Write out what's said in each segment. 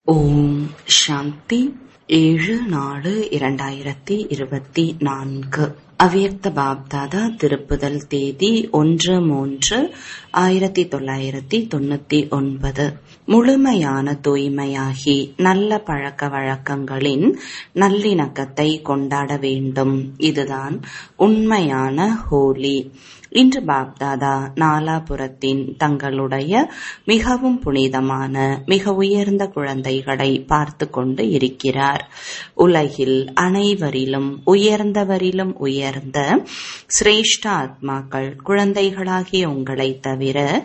ஓம் சாந்தி ஏழு நாலு இரண்டாயிரத்தி இருபத்தி நான்கு அவ்யக்த பாப்தாதா திருப்புதல் தேதி ஒன்று மூன்று ஆயிரத்தி தொள்ளாயிரத்தி தொண்ணூத்தி ஒன்பது முழுமையான தூய்மையாகி நல்ல பழக்க வழக்கங்களின் நல்லிணக்கத்தை கொண்டாட வேண்டும் இதுதான் உண்மையான ஹோலி இன்று பாப்தாதா நாலாபுரத்தின் தங்களுடைய மிகவும் புனிதமான மிக உயர்ந்த குழந்தைகளை பார்த்து கொண்டு இருக்கிறார் உலகில் அனைவரிலும் உயர்ந்தவரிலும் உயர்ந்த சிரேஷ்ட ஆத்மாக்கள் குழந்தைகளாகிய உங்களை தவிர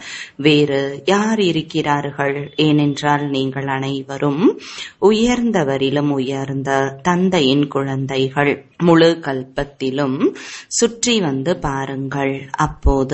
வேறு யார் இருக்கிறார்கள் ஏனென்றால் நீங்கள் அனைவரும் உயர்ந்தவரிலும் உயர்ந்த தந்தையின் குழந்தைகள் முழு கல்பத்திலும் சுற்றி வந்து பாருங்கள் அப்போது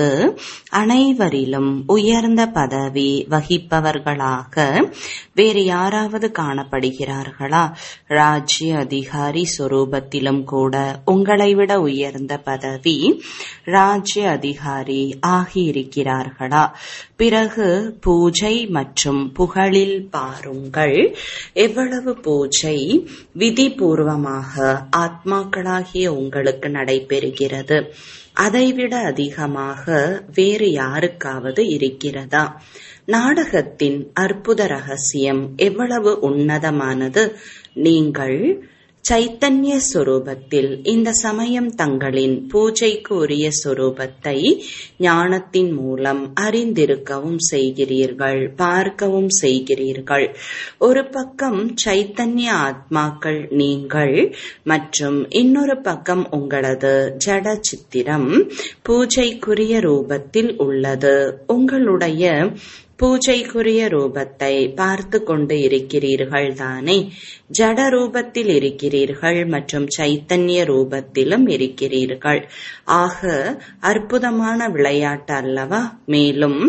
அனைவரிலும் உயர்ந்த பதவி வகிப்பவர்களாக வேறு யாராவது காணப்படுகிறார்களா ராஜ்ய அதிகாரி சொரூபத்திலும் கூட உங்களை விட உயர்ந்த பதவி ராஜ்ய அதிகாரி ஆகியிருக்கிறார்களா பிறகு பூஜை மற்றும் புகழில் பாருங்கள் எவ்வளவு பூஜை விதிபூர்வமாக ஆத்மாக்களாகிய உங்களுக்கு நடைபெறுகிறது அதைவிட அதிகமாக வேறு யாருக்காவது இருக்கிறதா நாடகத்தின் அற்புத ரகசியம் எவ்வளவு உன்னதமானது நீங்கள் சைத்தன்ய சொரூபத்தில் இந்த சமயம் தங்களின் பூஜைக்கு உரிய சொரூபத்தை ஞானத்தின் மூலம் அறிந்திருக்கவும் செய்கிறீர்கள் பார்க்கவும் செய்கிறீர்கள் ஒரு பக்கம் சைத்தன்ய ஆத்மாக்கள் நீங்கள் மற்றும் இன்னொரு பக்கம் உங்களது ஜட சித்திரம் பூஜைக்குரிய ரூபத்தில் உள்ளது உங்களுடைய பூஜைக்குரிய ரூபத்தை பார்த்து கொண்டு இருக்கிறீர்கள் தானே ஜட ரூபத்தில் இருக்கிறீர்கள் மற்றும் சைத்தன்ய ரூபத்திலும் இருக்கிறீர்கள் ஆக அற்புதமான விளையாட்டு அல்லவா மேலும்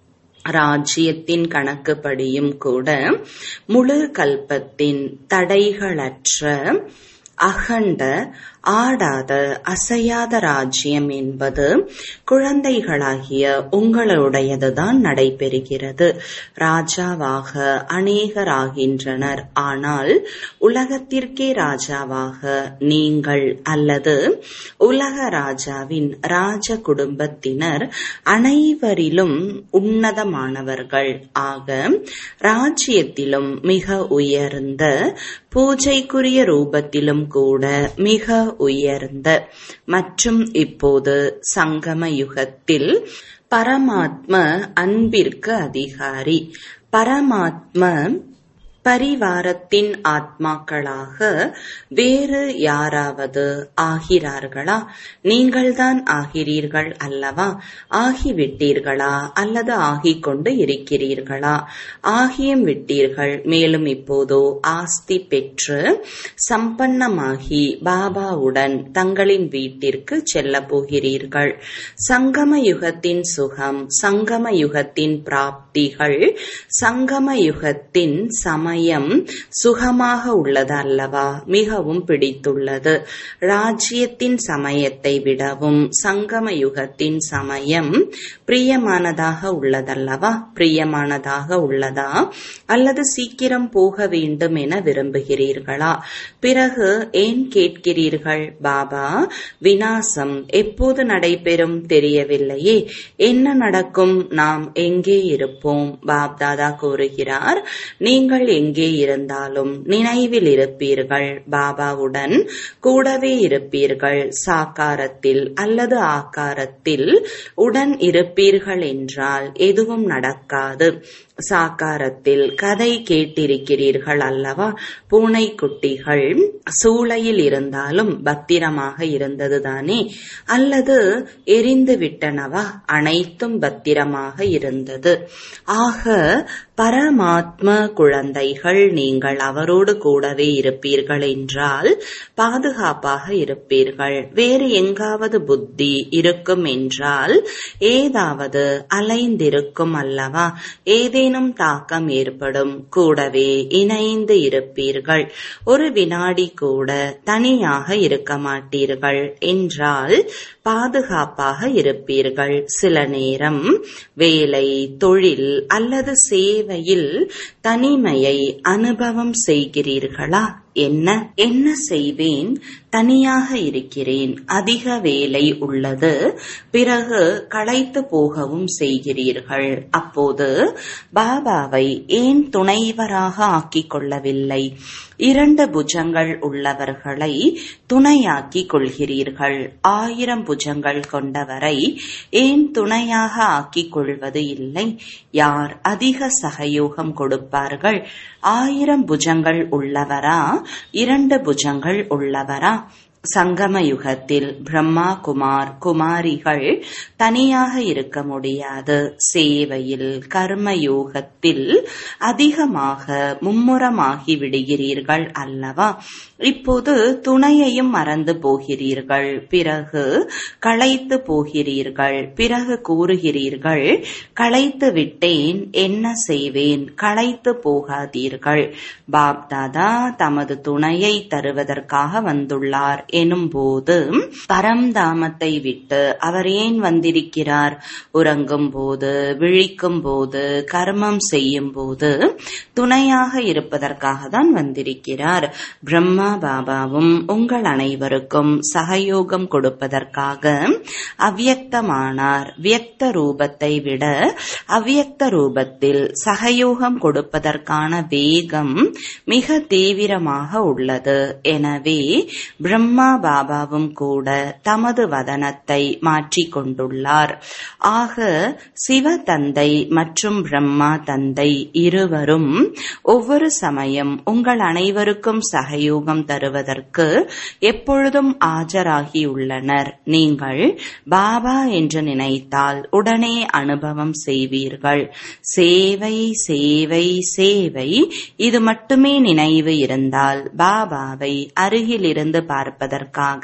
ராஜ்யத்தின் கணக்குப்படியும் கூட முழு கல்பத்தின் தடைகளற்ற அகண்ட ஆடாத அசையாத ராஜ்யம் என்பது குழந்தைகளாகிய உங்களுடையதுதான் நடைபெறுகிறது ராஜாவாக அநேகராகின்றனர் ஆனால் உலகத்திற்கே ராஜாவாக நீங்கள் அல்லது உலக ராஜாவின் ராஜ குடும்பத்தினர் அனைவரிலும் உன்னதமானவர்கள் ஆக ராஜ்யத்திலும் மிக உயர்ந்த பூஜைக்குரிய ரூபத்திலும் கூட மிக உயர்ந்த மற்றும் இப்போது சங்கம யுகத்தில் பரமாத்ம அன்பிற்கு அதிகாரி பரமாத்ம பரிவாரத்தின் ஆத்மாக்களாக வேறு யாராவது ஆகிறார்களா நீங்கள்தான் ஆகிறீர்கள் அல்லவா ஆகிவிட்டீர்களா அல்லது ஆகிக் கொண்டு இருக்கிறீர்களா ஆகியும் விட்டீர்கள் மேலும் இப்போதோ ஆஸ்தி பெற்று சம்பன்னமாகி பாபாவுடன் தங்களின் வீட்டிற்கு செல்ல போகிறீர்கள் சங்கம யுகத்தின் சுகம் சங்கம யுகத்தின் பிராப்திகள் சங்கம யுகத்தின் சம சமயம் சுகமாக உள்ளது அல்லவா மிகவும் பிடித்துள்ளது ராஜ்யத்தின் சமயத்தை விடவும் சங்கம யுகத்தின் சமயம் பிரியமானதாக உள்ளதல்லவா பிரியமானதாக உள்ளதா அல்லது சீக்கிரம் போக வேண்டும் என விரும்புகிறீர்களா பிறகு ஏன் கேட்கிறீர்கள் பாபா வினாசம் எப்போது நடைபெறும் தெரியவில்லையே என்ன நடக்கும் நாம் எங்கே இருப்போம் பாப்தாதா கூறுகிறார் நீங்கள் எங்கே இருந்தாலும் நினைவில் இருப்பீர்கள் பாபாவுடன் கூடவே இருப்பீர்கள் சாக்காரத்தில் அல்லது ஆக்காரத்தில் உடன் இருப்பீர்கள் என்றால் எதுவும் நடக்காது சாக்காரத்தில் கதை கேட்டிருக்கிறீர்கள் அல்லவா பூனைக்குட்டிகள் சூளையில் இருந்தாலும் பத்திரமாக இருந்ததுதானே அல்லது எரிந்து விட்டனவா அனைத்தும் பத்திரமாக இருந்தது ஆக பரமாத்ம குழந்தைகள் நீங்கள் அவரோடு கூடவே இருப்பீர்கள் என்றால் பாதுகாப்பாக இருப்பீர்கள் வேறு எங்காவது புத்தி இருக்கும் என்றால் ஏதாவது அலைந்திருக்கும் அல்லவா ஏதேனும் தாக்கம் ஏற்படும் கூடவே இணைந்து இருப்பீர்கள் ஒரு வினாடி கூட தனியாக இருக்க மாட்டீர்கள் என்றால் பாதுகாப்பாக இருப்பீர்கள் சில நேரம் வேலை தொழில் அல்லது சேவையில் தனிமையை அனுபவம் செய்கிறீர்களா என்ன என்ன செய்வேன் தனியாக இருக்கிறேன் அதிக வேலை உள்ளது பிறகு களைத்து போகவும் செய்கிறீர்கள் அப்போது பாபாவை ஏன் துணைவராக ஆக்கிக் கொள்ளவில்லை இரண்டு புஜங்கள் உள்ளவர்களை துணையாக்கிக் கொள்கிறீர்கள் ஆயிரம் புஜங்கள் கொண்டவரை ஏன் துணையாக ஆக்கிக் கொள்வது இல்லை யார் அதிக சகயோகம் கொடுப்பார்கள் ஆயிரம் புஜங்கள் உள்ளவரா இரண்டு புஜங்கள் உள்ளவரா சங்கம யுகத்தில் பிரம்மா குமார் குமாரிகள் தனியாக இருக்க முடியாது சேவையில் கர்ம யோகத்தில் அதிகமாக மும்முரமாகி விடுகிறீர்கள் அல்லவா இப்போது துணையையும் மறந்து போகிறீர்கள் பிறகு களைத்து போகிறீர்கள் பிறகு கூறுகிறீர்கள் களைத்து விட்டேன் என்ன செய்வேன் களைத்து போகாதீர்கள் பாப்தாதா தமது துணையை தருவதற்காக வந்துள்ளார் எனும்போது பரம்தாமத்தை விட்டு அவர் ஏன் வந்திருக்கிறார் உறங்கும் போது விழிக்கும் போது கர்மம் செய்யும் போது துணையாக இருப்பதற்காக தான் வந்திருக்கிறார் பிரம்மா பாபாவும் உங்கள் அனைவருக்கும் சகயோகம் கொடுப்பதற்காக அவ்யக்தமானார் வியக்த ரூபத்தை விட அவ்யக்த ரூபத்தில் சகயோகம் கொடுப்பதற்கான வேகம் மிக தீவிரமாக உள்ளது எனவே பிரம்மா பாபாவும் கூட தமது வதனத்தை மாற்றிக் கொண்டுள்ளார் ஆக சிவ தந்தை மற்றும் பிரம்மா தந்தை இருவரும் ஒவ்வொரு சமயம் உங்கள் அனைவருக்கும் சகயோகம் தருவதற்கு எப்பொழுதும் ஆஜராகியுள்ளனர் நீங்கள் பாபா என்று நினைத்தால் உடனே அனுபவம் செய்வீர்கள் சேவை சேவை சேவை இது மட்டுமே நினைவு இருந்தால் பாபாவை அருகிலிருந்து பார்ப்பதற்காக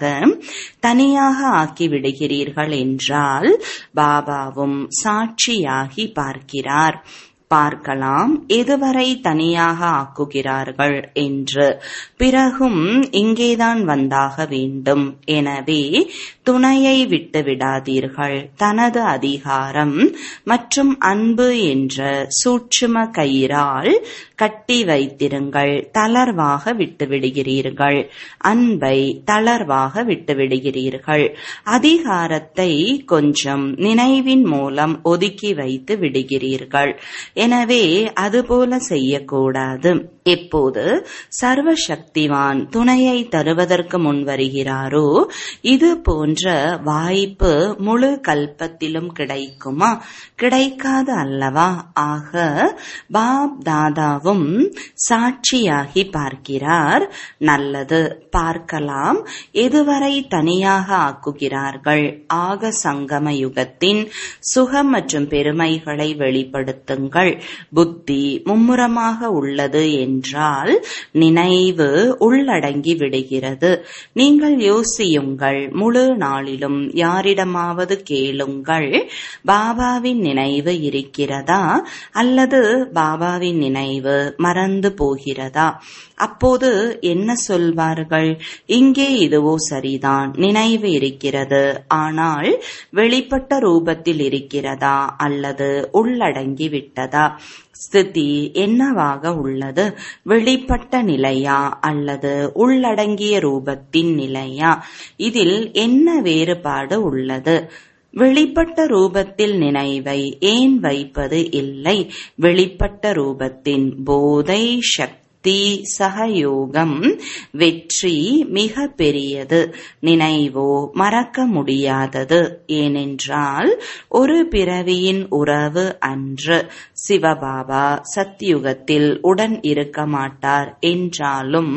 தனியாக ஆக்கி விடுகிறீர்கள் என்றால் பாபாவும் சாட்சியாகி பார்க்கிறார் பார்க்கலாம் எதுவரை தனியாக ஆக்குகிறார்கள் என்று பிறகும் இங்கேதான் வந்தாக வேண்டும் எனவே துணையை விட்டு விடாதீர்கள் தனது அதிகாரம் மற்றும் அன்பு என்ற சூட்சும கயிறால் கட்டி வைத்திருங்கள் தளர்வாக விட்டு விடுகிறீர்கள் அன்பை தளர்வாக விட்டு விடுகிறீர்கள் அதிகாரத்தை கொஞ்சம் நினைவின் மூலம் ஒதுக்கி வைத்து விடுகிறீர்கள் எனவே அதுபோல செய்யக்கூடாது எப்போது சர்வ சக்திவான் துணையை தருவதற்கு முன் வருகிறாரோ இது போன்ற வாய்ப்பு முழு கல்பத்திலும் கிடைக்குமா கிடைக்காது அல்லவா ஆக பாப் தாதாவும் சாட்சியாகி பார்க்கிறார் நல்லது பார்க்கலாம் எதுவரை தனியாக ஆக்குகிறார்கள் ஆக சங்கம யுகத்தின் சுகம் மற்றும் பெருமைகளை வெளிப்படுத்துங்கள் புத்தி மும்முரமாக உள்ளது என்றால் நினைவு உள்ளடங்கி விடுகிறது நீங்கள் யோசியுங்கள் முழு நாளிலும் யாரிடமாவது கேளுங்கள் பாபாவின் நினைவு இருக்கிறதா அல்லது பாபாவின் நினைவு மறந்து போகிறதா அப்போது என்ன சொல்வார்கள் இங்கே இதுவோ சரிதான் நினைவு இருக்கிறது ஆனால் வெளிப்பட்ட ரூபத்தில் இருக்கிறதா அல்லது உள்ளடங்கி விட்டதா ஸ்திதி என்னவாக உள்ளது வெளிப்பட்ட நிலையா அல்லது உள்ளடங்கிய ரூபத்தின் நிலையா இதில் என்ன வேறுபாடு உள்ளது வெளிப்பட்ட ரூபத்தில் நினைவை ஏன் வைப்பது இல்லை வெளிப்பட்ட ரூபத்தின் போதை சக்தி பக்தி சகயோகம் வெற்றி மிக பெரியது நினைவோ மறக்க முடியாதது ஏனென்றால் ஒரு பிறவியின் உறவு அன்று சிவபாபா சத்யுகத்தில் உடன் இருக்க மாட்டார் என்றாலும்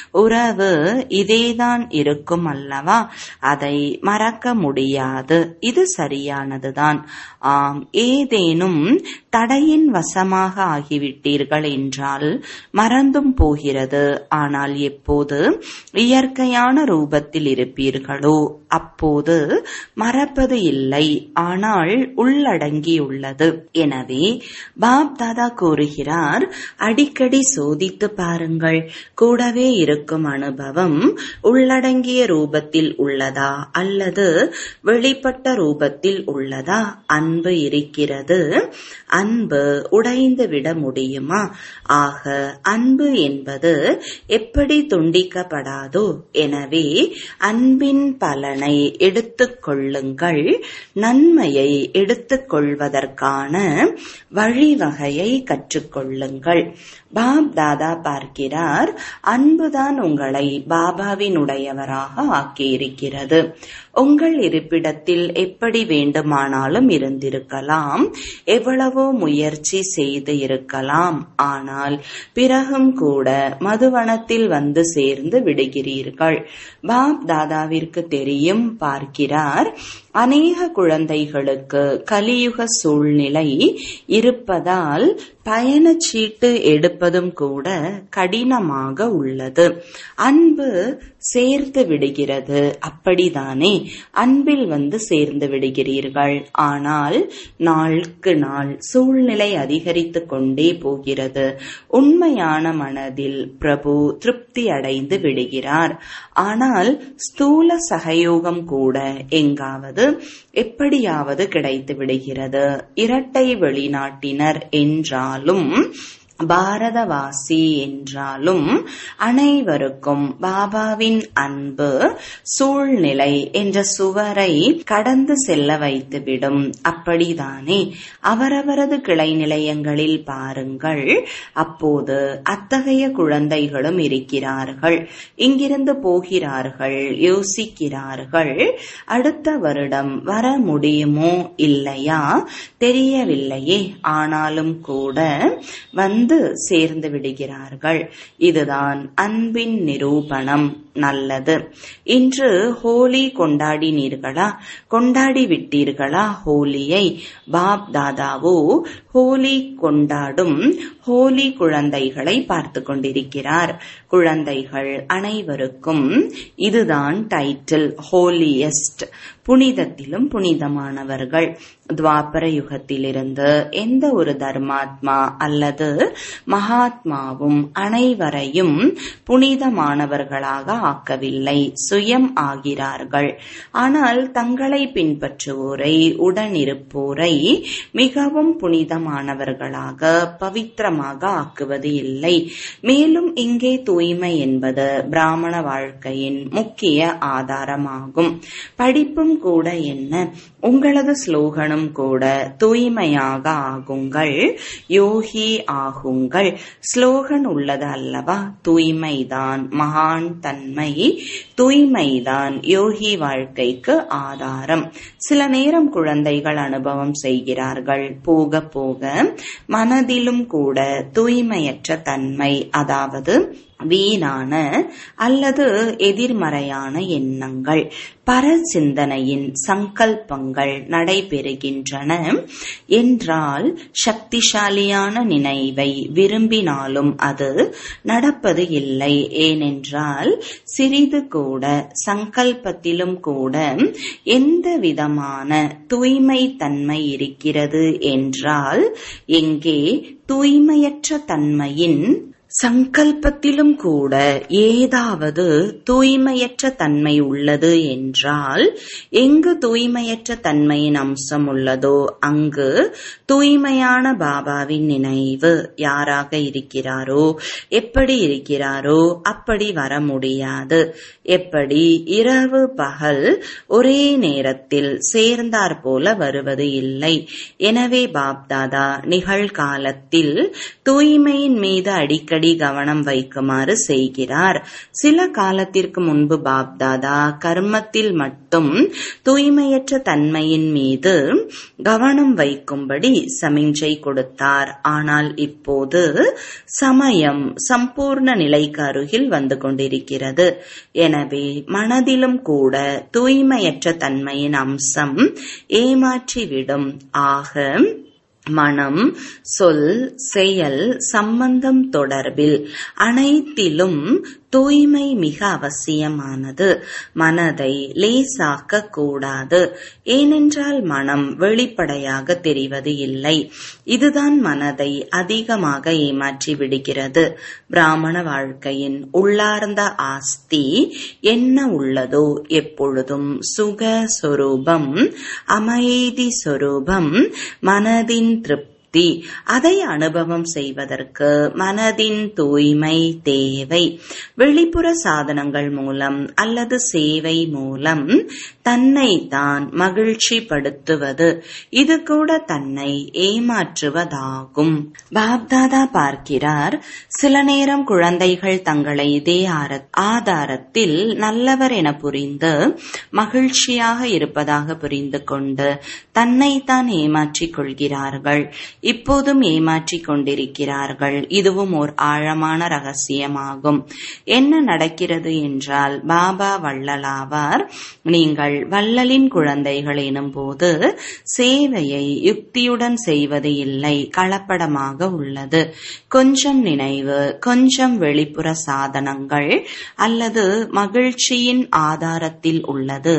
உறவு இதேதான் இருக்கும் அல்லவா அதை மறக்க முடியாது இது சரியானதுதான் ஆம் ஏதேனும் தடையின் வசமாக ஆகிவிட்டீர்கள் என்றால் மறந்து மறந்தும் போகிறது ஆனால் எப்போது இயற்கையான ரூபத்தில் இருப்பீர்களோ அப்போது மறப்பது இல்லை ஆனால் உள்ளடங்கியுள்ளது எனவே பாப் தாதா கூறுகிறார் அடிக்கடி சோதித்து பாருங்கள் கூடவே இருக்கும் அனுபவம் உள்ளடங்கிய ரூபத்தில் உள்ளதா அல்லது வெளிப்பட்ட ரூபத்தில் உள்ளதா அன்பு இருக்கிறது அன்பு உடைந்து விட முடியுமா ஆக அன்பு என்பது எப்படி துண்டிக்கப்படாதோ எனவே அன்பின் பலனை எடுத்துக் கொள்ளுங்கள் நன்மையை எடுத்துக் கொள்வதற்கான வழிவகையை கற்றுக்கொள்ளுங்கள் பாப் தாதா பார்க்கிறார் அன்புதான் உங்களை பாபாவினுடையவராக ஆக்கியிருக்கிறது உங்கள் இருப்பிடத்தில் எப்படி வேண்டுமானாலும் இருந்திருக்கலாம் எவ்வளவோ முயற்சி செய்து இருக்கலாம் ஆனால் பிறகும் கூட மதுவனத்தில் வந்து சேர்ந்து விடுகிறீர்கள் பாப் தாதாவிற்கு தெரியும் பார்க்கிறார் அநேக குழந்தைகளுக்கு கலியுக சூழ்நிலை இருப்பதால் பயணச்சீட்டு எடுப்பதும் கூட கடினமாக உள்ளது அன்பு சேர்த்து விடுகிறது அப்படிதானே அன்பில் வந்து சேர்ந்து விடுகிறீர்கள் ஆனால் நாளுக்கு நாள் சூழ்நிலை அதிகரித்து கொண்டே போகிறது உண்மையான மனதில் பிரபு திருப்தி அடைந்து விடுகிறார் ஆனால் ஸ்தூல சகயோகம் கூட எங்காவது எப்படியாவது கிடைத்து விடுகிறது இரட்டை வெளிநாட்டினர் என்றாலும் பாரதவாசி என்றாலும் அனைவருக்கும் பாபாவின் அன்பு சூழ்நிலை என்ற சுவரை கடந்து செல்ல வைத்துவிடும் அப்படிதானே அவரவரது கிளை நிலையங்களில் பாருங்கள் அப்போது அத்தகைய குழந்தைகளும் இருக்கிறார்கள் இங்கிருந்து போகிறார்கள் யோசிக்கிறார்கள் அடுத்த வருடம் வர முடியுமோ இல்லையா தெரியவில்லையே ஆனாலும் கூட வந்து வந்து சேர்ந்து விடுகிறார்கள் இதுதான் அன்பின் நிரூபணம் நல்லது இன்று ஹோலி கொண்டாடினீர்களா கொண்டாடி விட்டீர்களா ஹோலியை பாப் தாதாவோ ஹோலி கொண்டாடும் ஹோலி குழந்தைகளை பார்த்து கொண்டிருக்கிறார் குழந்தைகள் அனைவருக்கும் இதுதான் டைட்டில் ஹோலியஸ்ட் புனிதத்திலும் புனிதமானவர்கள் துவாபர யுகத்திலிருந்து எந்த ஒரு தர்மாத்மா அல்லது மகாத்மாவும் அனைவரையும் புனிதமானவர்களாக ஆக்கவில்லை சுயம் ஆகிறார்கள் ஆனால் தங்களை பின்பற்றுவோரை உடனிருப்போரை மிகவும் புனிதமானவர்களாக பவித்திரமாக ஆக்குவது இல்லை மேலும் இங்கே தூய்மை என்பது பிராமண வாழ்க்கையின் முக்கிய ஆதாரமாகும் படிப்பும் கூட என்ன உங்களது ஸ்லோகனும் கூட தூய்மையாக ஆகுங்கள் யோகி ஆகுங்கள் ஸ்லோகன் உள்ளது அல்லவா தூய்மைதான் மகான் தன்மை தூய்மைதான் யோகி வாழ்க்கைக்கு ஆதாரம் சில நேரம் குழந்தைகள் அனுபவம் செய்கிறார்கள் போக போக மனதிலும் கூட தூய்மையற்ற தன்மை அதாவது வீணான அல்லது எதிர்மறையான எண்ணங்கள் பர சிந்தனையின் சங்கல்பங்கள் நடைபெறுகின்றன என்றால் சக்திசாலியான நினைவை விரும்பினாலும் அது நடப்பது இல்லை ஏனென்றால் சிறிது கூட சங்கல்பத்திலும் கூட எந்த விதமான தூய்மை தன்மை இருக்கிறது என்றால் எங்கே தூய்மையற்ற தன்மையின் சங்கல்பத்திலும் கூட ஏதாவது தூய்மையற்ற தன்மை உள்ளது என்றால் எங்கு தூய்மையற்ற தன்மையின் அம்சம் உள்ளதோ அங்கு தூய்மையான பாபாவின் நினைவு யாராக இருக்கிறாரோ எப்படி இருக்கிறாரோ அப்படி வர முடியாது எப்படி இரவு பகல் ஒரே நேரத்தில் சேர்ந்தார் போல வருவது இல்லை எனவே பாப்தாதா நிகழ்காலத்தில் தூய்மையின் மீது அடிக்கடி கவனம் வைக்குமாறு செய்கிறார் சில காலத்திற்கு முன்பு பாப்தாதா கர்மத்தில் மட்டும் தூய்மையற்ற தன்மையின் மீது கவனம் வைக்கும்படி சமிஞ்சை கொடுத்தார் ஆனால் இப்போது சமயம் சம்பூர்ண நிலைக்கு அருகில் வந்து கொண்டிருக்கிறது எனவே மனதிலும் கூட தூய்மையற்ற தன்மையின் அம்சம் ஏமாற்றிவிடும் ஆக மனம் சொல் செயல் சம்பந்தம் தொடர்பில் அனைத்திலும் தூய்மை மிக அவசியமானது மனதை லேசாக்க கூடாது ஏனென்றால் மனம் வெளிப்படையாக தெரிவது இல்லை இதுதான் மனதை அதிகமாக ஏமாற்றி விடுகிறது பிராமண வாழ்க்கையின் உள்ளார்ந்த ஆஸ்தி என்ன உள்ளதோ எப்பொழுதும் சுக சொரூபம் அமைதி சொரூபம் மனதின் திருப்தி திருப்தி அதை அனுபவம் செய்வதற்கு மனதின் தூய்மை தேவை வெளிப்புற சாதனங்கள் மூலம் அல்லது சேவை மூலம் தன்னை தான் மகிழ்ச்சி படுத்துவது இது கூட தன்னை ஏமாற்றுவதாகும் பாப்தாதா பார்க்கிறார் சில நேரம் குழந்தைகள் தங்களை இதே ஆதாரத்தில் நல்லவர் என புரிந்து மகிழ்ச்சியாக இருப்பதாக புரிந்து கொண்டு தன்னைத்தான் ஏமாற்றிக் கொள்கிறார்கள் இப்போதும் ஏமாற்றிக் கொண்டிருக்கிறார்கள் இதுவும் ஓர் ஆழமான ரகசியமாகும் என்ன நடக்கிறது என்றால் பாபா வள்ளலாவார் நீங்கள் வள்ளலின் குழந்தைகள் எனும் போது சேவையை யுக்தியுடன் செய்வது இல்லை கலப்படமாக உள்ளது கொஞ்சம் நினைவு கொஞ்சம் வெளிப்புற சாதனங்கள் அல்லது மகிழ்ச்சியின் ஆதாரத்தில் உள்ளது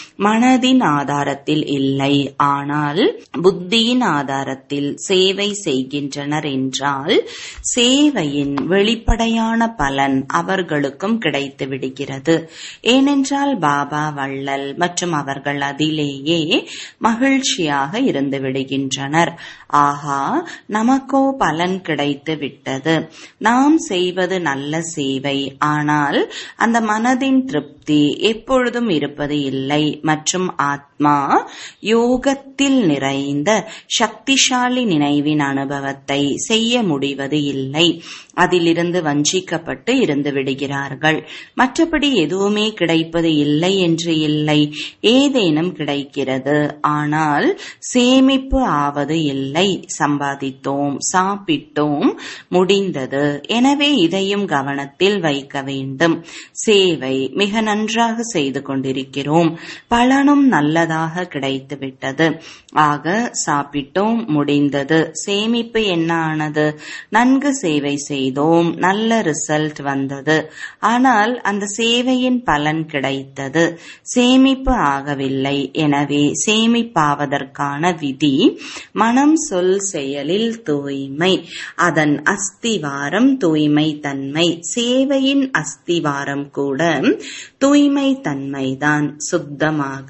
மனதின் ஆதாரத்தில் இல்லை ஆனால் புத்தியின் ஆதாரத்தில் சேவை செய்கின்றனர் என்றால் சேவையின் வெளிப்படையான பலன் அவர்களுக்கும் கிடைத்து விடுகிறது ஏனென்றால் பாபா வள்ளல் மற்றும் அவர்கள் அதிலேயே மகிழ்ச்சியாக இருந்து விடுகின்றனர் ஆஹா நமக்கோ பலன் கிடைத்து விட்டது நாம் செய்வது நல்ல சேவை ஆனால் அந்த மனதின் திருப்தி எப்பொழுதும் இருப்பது இல்லை மற்றும் ஆத்மா யோகத்தில் நிறைந்த சக்திசாலி நினைவின் அனுபவத்தை செய்ய முடிவது இல்லை அதிலிருந்து வஞ்சிக்கப்பட்டு இருந்து விடுகிறார்கள் மற்றபடி எதுவுமே கிடைப்பது இல்லை என்று இல்லை ஏதேனும் கிடைக்கிறது ஆனால் சேமிப்பு ஆவது இல்லை சம்பாதித்தோம் சாப்பிட்டோம் முடிந்தது எனவே இதையும் கவனத்தில் வைக்க வேண்டும் சேவை மிக நன்றாக செய்து கொண்டிருக்கிறோம் பலனும் நல்லதாக கிடைத்துவிட்டது ஆக சாப்பிட்டோம் முடிந்தது சேமிப்பு என்ன ஆனது நன்கு சேவை செய்தோம் நல்ல ரிசல்ட் வந்தது ஆனால் அந்த சேவையின் பலன் கிடைத்தது சேமிப்பு ஆகவில்லை எனவே சேமிப்பாவதற்கான விதி மனம் சொல் செயலில் தூய்மை அதன் அஸ்திவாரம் தூய்மை தன்மை சேவையின் அஸ்திவாரம் கூட தூய்மை தன்மைதான் சுத்தமாக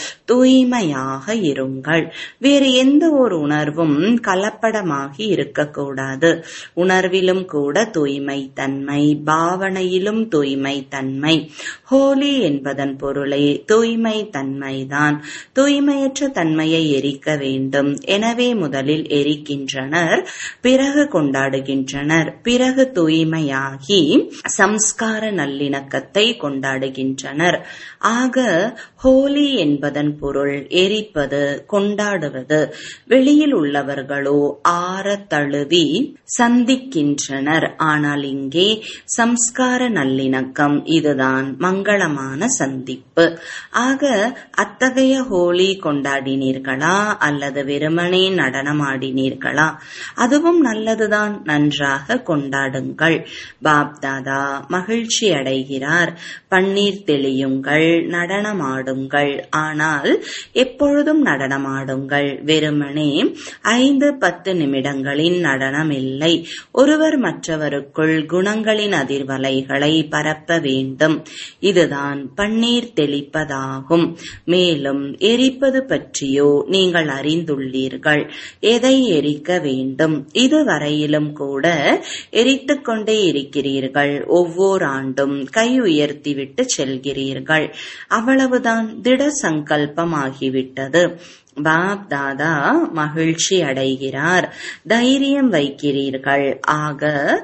தூய்மையாக இருங்கள் வேறு எந்த ஒரு உணர்வும் கலப்படமாகி இருக்கக்கூடாது உணர்விலும் கூட தூய்மை தன்மை பாவனையிலும் தூய்மை தன்மை ஹோலி என்பதன் பொருளே தூய்மை தன்மைதான் தூய்மையற்ற தன்மையை எரிக்க வேண்டும் எனவே முதலில் எரிக்கின்றனர் பிறகு கொண்டாடுகின்றனர் பிறகு தூய்மையாகி சம்ஸ்கார நல்லிணக்கத்தை கொண்டாடுகின்றனர் ஆக ஹோலி என்பதன் பொருள் எரிப்பது கொண்டாடுவது வெளியில் உள்ளவர்களோ ஆற தழுவி சந்திக்கின்றனர் ஆனால் இங்கே சம்ஸ்கார நல்லிணக்கம் இதுதான் மங்களமான சந்திப்பு ஆக அத்தகைய ஹோலி கொண்டாடினீர்களா அல்லது வெறுமனே நடனமாடினீர்களா அதுவும் நல்லதுதான் நன்றாக கொண்டாடுங்கள் பாப்தாதா மகிழ்ச்சி அடைகிறார் பன்னீர் தெளியுங்கள் நடனமாடுங்கள் ஆனால் எப்பொழுதும் நடனமாடுங்கள் வெறுமனே ஐந்து பத்து நிமிடங்களின் நடனம் இல்லை ஒருவர் மற்றவருக்குள் குணங்களின் அதிர்வலைகளை பரப்ப வேண்டும் இதுதான் பன்னீர் தெளிப்பதாகும் மேலும் எரிப்பது பற்றியோ நீங்கள் அறிந்துள்ளீர்கள் எதை எரிக்க வேண்டும் இதுவரையிலும் கூட எரித்துக் கொண்டே இருக்கிறீர்கள் ஒவ்வொரு ஆண்டும் கை உயர்த்திவிட்டு செல்கிறீர்கள் அவ்வளவுதான் திட சங்கல்பமாகிவிட்டது பாப் தாதா மகிழ்ச்சி அடைகிறார் தைரியம் வைக்கிறீர்கள் ஆக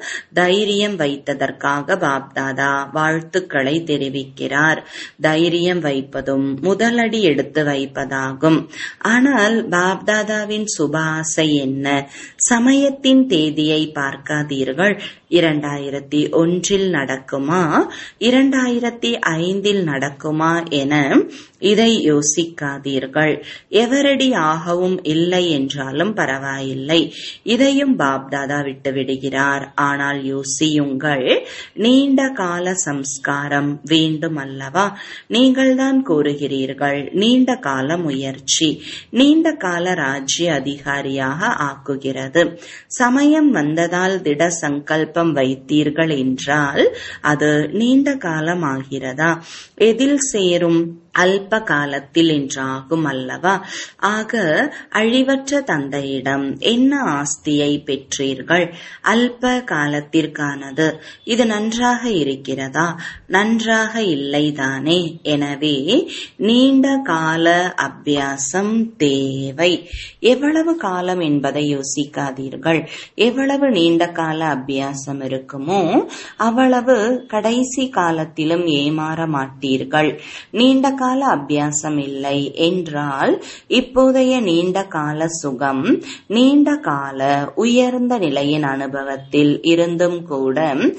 தைரியம் வைத்ததற்காக பாப் தாதா வாழ்த்துக்களை தெரிவிக்கிறார் தைரியம் வைப்பதும் முதலடி எடுத்து வைப்பதாகும் ஆனால் பாப் தாதாவின் சுபாசை என்ன சமயத்தின் தேதியை பார்க்காதீர்கள் இரண்டாயிரத்தி ஒன்றில் நடக்குமா இரண்டாயிரத்தி ஐந்தில் நடக்குமா என இதை யோசிக்காதீர்கள் எவரடி ஆகவும் இல்லை என்றாலும் பரவாயில்லை இதையும் பாப்தாதா விட்டு விடுகிறார் ஆனால் யோசியுங்கள் நீண்ட கால சம்ஸ்காரம் வேண்டும் அல்லவா நீங்கள்தான் கூறுகிறீர்கள் நீண்ட கால முயற்சி நீண்ட கால ராஜ்ய அதிகாரியாக ஆக்குகிறது சமயம் வந்ததால் திட சங்கல்பம் வைத்தீர்கள் என்றால் அது நீண்ட காலம் ஆகிறதா எதில் சேரும் அல்ப காலத்தில் என்றாகும் அல்லவா ஆக அழிவற்ற தந்தையிடம் என்ன ஆஸ்தியை பெற்றீர்கள் அல்ப காலத்திற்கானது இது நன்றாக இருக்கிறதா நன்றாக இல்லைதானே எனவே நீண்ட கால அபியாசம் தேவை எவ்வளவு காலம் என்பதை யோசிக்காதீர்கள் எவ்வளவு நீண்ட கால அபியாசம் இருக்குமோ அவ்வளவு கடைசி காலத்திலும் ஏமாற மாட்டீர்கள் நீண்ட கால அபியாசம் இல்லை என்றால் இப்போதைய நீண்ட கால சுகம் நீண்ட கால உயர்ந்த நிலையின் அனுபவத்தில் இருந்தும் கூட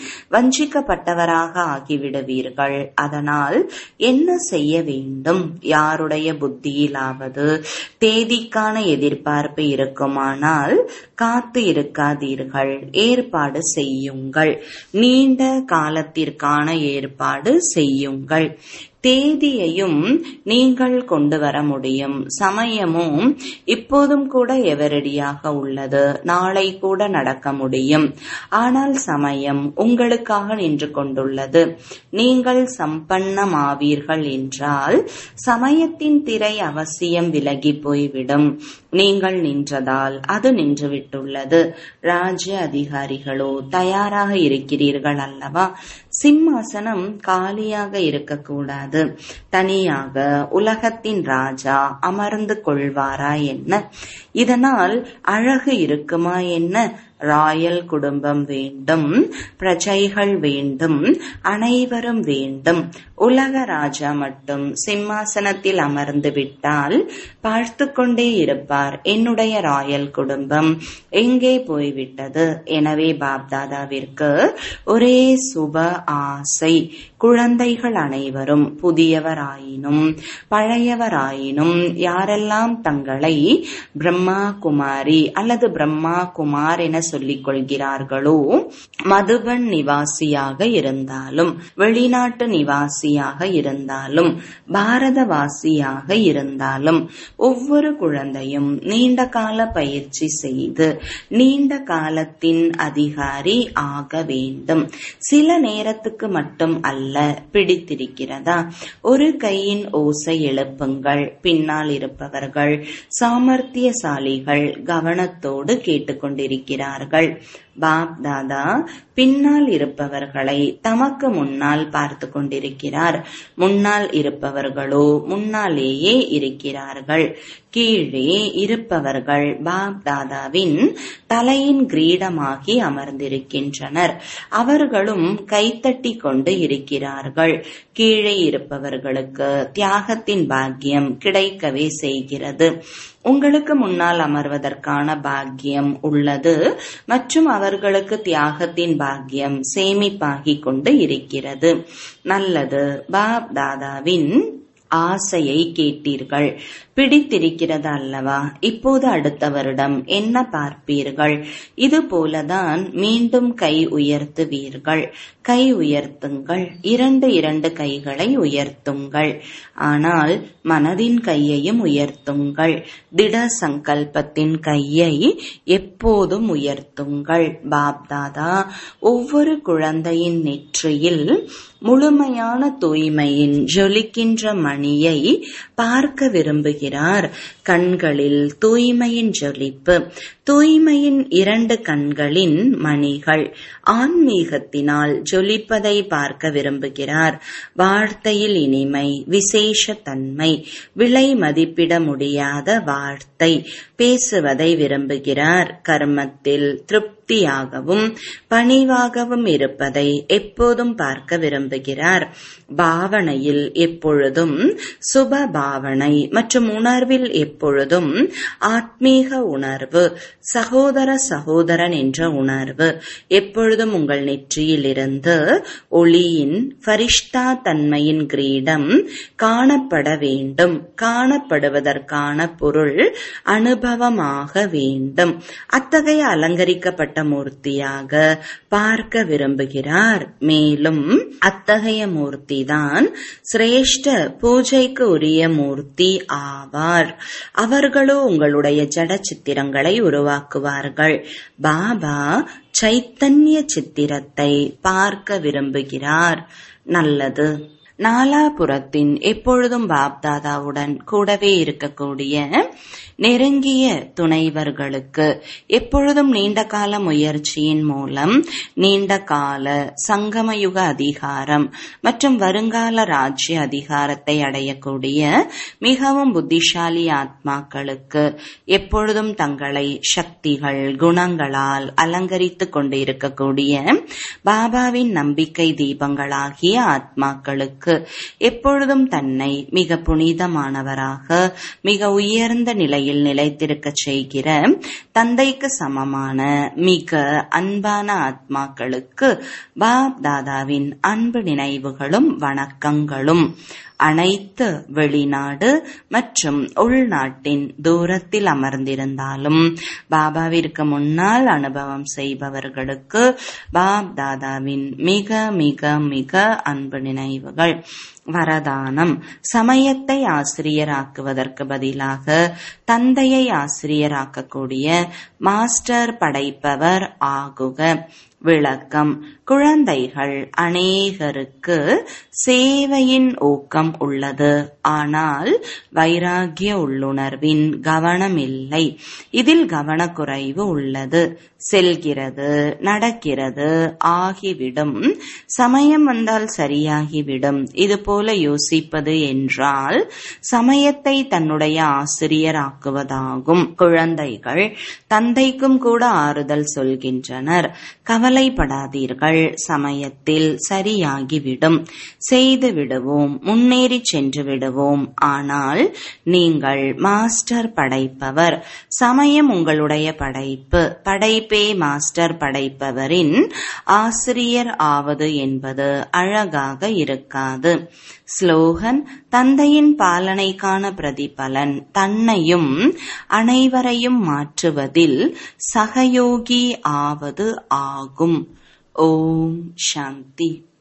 வஞ்சிக்கப்பட்டவராக ஆகிவிடுவீர்கள் அதனால் என்ன செய்ய வேண்டும் யாருடைய புத்தியிலாவது தேதிக்கான எதிர்பார்ப்பு இருக்குமானால் காத்து இருக்காதீர்கள் ஏற்பாடு செய்யுங்கள் நீண்ட காலத்திற்கான ஏற்பாடு செய்யுங்கள் தேதியையும் நீங்கள் கொண்டு வர முடியும் சமயமும் இப்போதும் கூட எவரடியாக உள்ளது நாளை கூட நடக்க முடியும் ஆனால் சமயம் உங்களுக்காக நின்று கொண்டுள்ளது நீங்கள் சம்பன்னமாவீர்கள் என்றால் சமயத்தின் திரை அவசியம் விலகி போய்விடும் நீங்கள் நின்றதால் அது நின்றுவிட்டுள்ளது ராஜ்ய அதிகாரிகளோ தயாராக இருக்கிறீர்கள் அல்லவா சிம்மாசனம் காலியாக இருக்கக்கூடாது தனியாக உலகத்தின் ராஜா அமர்ந்து கொள்வாரா என்ன இதனால் அழகு இருக்குமா என்ன ராயல் குடும்பம் வேண்டும் பிரஜைகள் வேண்டும் அனைவரும் வேண்டும் உலக ராஜா மட்டும் சிம்மாசனத்தில் அமர்ந்து விட்டால் பார்த்து கொண்டே இருப்பார் என்னுடைய ராயல் குடும்பம் எங்கே போய்விட்டது எனவே பாப்தாதாவிற்கு ஒரே சுப ஆசை குழந்தைகள் அனைவரும் புதியவராயினும் பழையவராயினும் யாரெல்லாம் தங்களை பிரம்மா குமாரி அல்லது பிரம்மா குமார் என சொல்லிக் கொள்கிறார்களோ மதுபன் நிவாசியாக இருந்தாலும் வெளிநாட்டு நிவாசியாக இருந்தாலும் பாரதவாசியாக இருந்தாலும் ஒவ்வொரு குழந்தையும் நீண்ட கால பயிற்சி செய்து நீண்ட காலத்தின் அதிகாரி ஆக வேண்டும் சில நேரத்துக்கு மட்டும் அல்ல பிடித்திருக்கிறதா ஒரு கையின் ஓசை எழுப்புங்கள் பின்னால் இருப்பவர்கள் சாமர்த்தியசாலிகள் கவனத்தோடு கேட்டுக்கொண்டிருக்கிறார்கள் பாப் தாதா பின்னால் இருப்பவர்களை தமக்கு முன்னால் பார்த்து கொண்டிருக்கிறார் முன்னால் இருப்பவர்களோ முன்னாலேயே இருக்கிறார்கள் கீழே இருப்பவர்கள் பாப் தாதாவின் தலையின் கிரீடமாகி அமர்ந்திருக்கின்றனர் அவர்களும் கைத்தட்டி கொண்டு இருக்கிறார்கள் கீழே இருப்பவர்களுக்கு தியாகத்தின் பாக்கியம் கிடைக்கவே செய்கிறது உங்களுக்கு முன்னால் அமர்வதற்கான பாக்கியம் உள்ளது மற்றும் அவர்களுக்கு தியாகத்தின் பாக்கியம் சேமிப்பாகிக் கொண்டு இருக்கிறது நல்லது பாப் தாதாவின் ஆசையை கேட்டீர்கள் பிடித்திருக்கிறது அல்லவா இப்போது அடுத்த வருடம் என்ன பார்ப்பீர்கள் இது போலதான் மீண்டும் கை உயர்த்துவீர்கள் கை உயர்த்துங்கள் இரண்டு இரண்டு கைகளை உயர்த்துங்கள் ஆனால் மனதின் கையையும் உயர்த்துங்கள் திட சங்கல்பத்தின் கையை எப்போதும் உயர்த்துங்கள் பாப்தாதா ஒவ்வொரு குழந்தையின் நெற்றியில் முழுமையான தூய்மையின் ஜொலிக்கின்ற மணியை பார்க்க விரும்புகிறார் கண்களில் தூய்மையின் ஜொலிப்பு தூய்மையின் இரண்டு கண்களின் மணிகள் ஆன்மீகத்தினால் ஜொலிப்பதை பார்க்க விரும்புகிறார் வார்த்தையில் இனிமை விசேஷ தன்மை விலை மதிப்பிட முடியாத வார்த்தை பேசுவதை விரும்புகிறார் கர்மத்தில் திருப்தியாகவும் பணிவாகவும் இருப்பதை எப்போதும் பார்க்க விரும்புகிறார் பாவனையில் எப்பொழுதும் சுப பாவனை மற்றும் உணர்வில் எப்பொழுதும் ஆத்மீக உணர்வு சகோதர சகோதரன் என்ற உணர்வு எப்பொழுதும் உங்கள் நெற்றியில் இருந்து ஒளியின் ஃபரிஷ்தா தன்மையின் கிரீடம் காணப்பட வேண்டும் காணப்படுவதற்கான பொருள் அனுபவமாக வேண்டும் அத்தகைய அலங்கரிக்கப்பட்ட மூர்த்தியாக பார்க்க விரும்புகிறார் மேலும் அத்தகைய மூர்த்தி தான் சிரேஷ்ட பூஜைக்கு உரிய மூர்த்தி ஆவார் அவர்களோ உங்களுடைய ஜட சித்திரங்களை உருவாக்குவார்கள் பாபா சைத்தன்ய சித்திரத்தை பார்க்க விரும்புகிறார் நல்லது நாலாபுரத்தின் எப்பொழுதும் பாப்தாதாவுடன் கூடவே இருக்கக்கூடிய நெருங்கிய துணைவர்களுக்கு எப்பொழுதும் நீண்ட கால முயற்சியின் மூலம் நீண்ட கால சங்கமயுக அதிகாரம் மற்றும் வருங்கால ராஜ்ய அதிகாரத்தை அடையக்கூடிய மிகவும் புத்திசாலி ஆத்மாக்களுக்கு எப்பொழுதும் தங்களை சக்திகள் குணங்களால் அலங்கரித்துக் கொண்டு இருக்கக்கூடிய பாபாவின் நம்பிக்கை தீபங்களாகிய ஆத்மாக்களுக்கு எப்பொழுதும் தன்னை மிக புனிதமானவராக மிக உயர்ந்த நிலையில் நிலைத்திருக்க செய்கிற தந்தைக்கு சமமான மிக அன்பான ஆத்மாக்களுக்கு பாப் தாதாவின் அன்பு நினைவுகளும் வணக்கங்களும் அனைத்து வெளிநாடு மற்றும் உள்நாட்டின் தூரத்தில் அமர்ந்திருந்தாலும் பாபாவிற்கு முன்னால் அனுபவம் செய்பவர்களுக்கு பாப் தாதாவின் மிக மிக மிக அன்பு நினைவுகள் வரதானம் சமயத்தை ஆசிரியராக்குவதற்கு பதிலாக தந்தையை ஆசிரியராக்கக்கூடிய மாஸ்டர் படைப்பவர் ஆகுக விளக்கம் குழந்தைகள் அநேகருக்கு சேவையின் ஊக்கம் உள்ளது ஆனால் வைராகிய உள்ளுணர்வின் கவனம் இல்லை இதில் கவனக்குறைவு உள்ளது செல்கிறது நடக்கிறது ஆகிவிடும் சமயம் வந்தால் சரியாகிவிடும் இது போல யோசிப்பது என்றால் சமயத்தை தன்னுடைய ஆசிரியராக்குவதாகும் குழந்தைகள் தந்தைக்கும் கூட ஆறுதல் சொல்கின்றனர் கவலைப்படாதீர்கள் சமயத்தில் சரியாகிவிடும் செய்து விடுவோம் முன்னேறி சென்று விடுவோம் ஆனால் நீங்கள் மாஸ்டர் படைப்பவர் சமயம் உங்களுடைய படைப்பு படைப்பே மாஸ்டர் படைப்பவரின் ஆசிரியர் ஆவது என்பது அழகாக இருக்காது ஸ்லோகன் தந்தையின் பாலனைக்கான பிரதிபலன் தன்னையும் அனைவரையும் மாற்றுவதில் சகயோகி ஆவது ஆகும் ஓம் சாந்தி